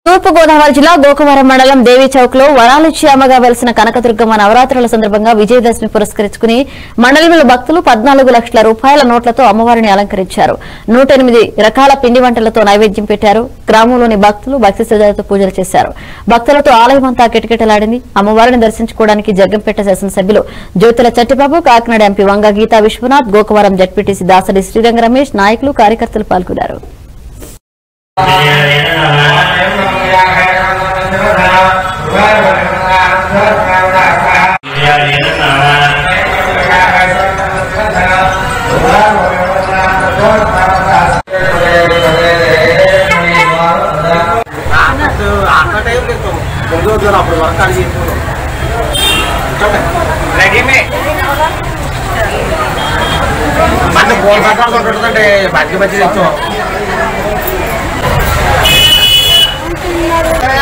తూర్పు గోదావరి జిల్లా గోకవరం మండలం దేవి చౌక్ లో వరాలిచ్చి అమ్మగా వెలిసిన కనకదుర్గమ్మ నవరాత్రుల సందర్భంగా విజయదశమి పురస్కరించుకుని మండలంలో భక్తులు పద్నాలుగు లక్షల రూపాయల నోట్లతో అమ్మవారిని అలంకరించారు నూట ఎనిమిది రకాల పిండి వంటలతో నైవేద్యం పెట్టారు గ్రామంలోని భక్తులు భక్తి శ్రద్ధలతో పూజలు చేశారు భక్తులతో ఆలయమంతా కిటకిటలాడింది అమ్మవారిని దర్శించుకోవడానికి జగ్గంపేట శాసనసభ్యులు జ్యోతుల చట్టిబాబు కాకినాడ ఎంపీ వంగ గీతా విశ్వనాథ్ గోకవరం జడ్పీటీసీ దాసరి శ్రీరంగ రమేష్ నాయకులు కార్యకర్తలు పాల్గొన్నారు అప్పుడు వరకు అడిగి రెడీమే మన గోల్ కట్టాలి కొట్టుందంటే మంచి మంచి తెచ్చు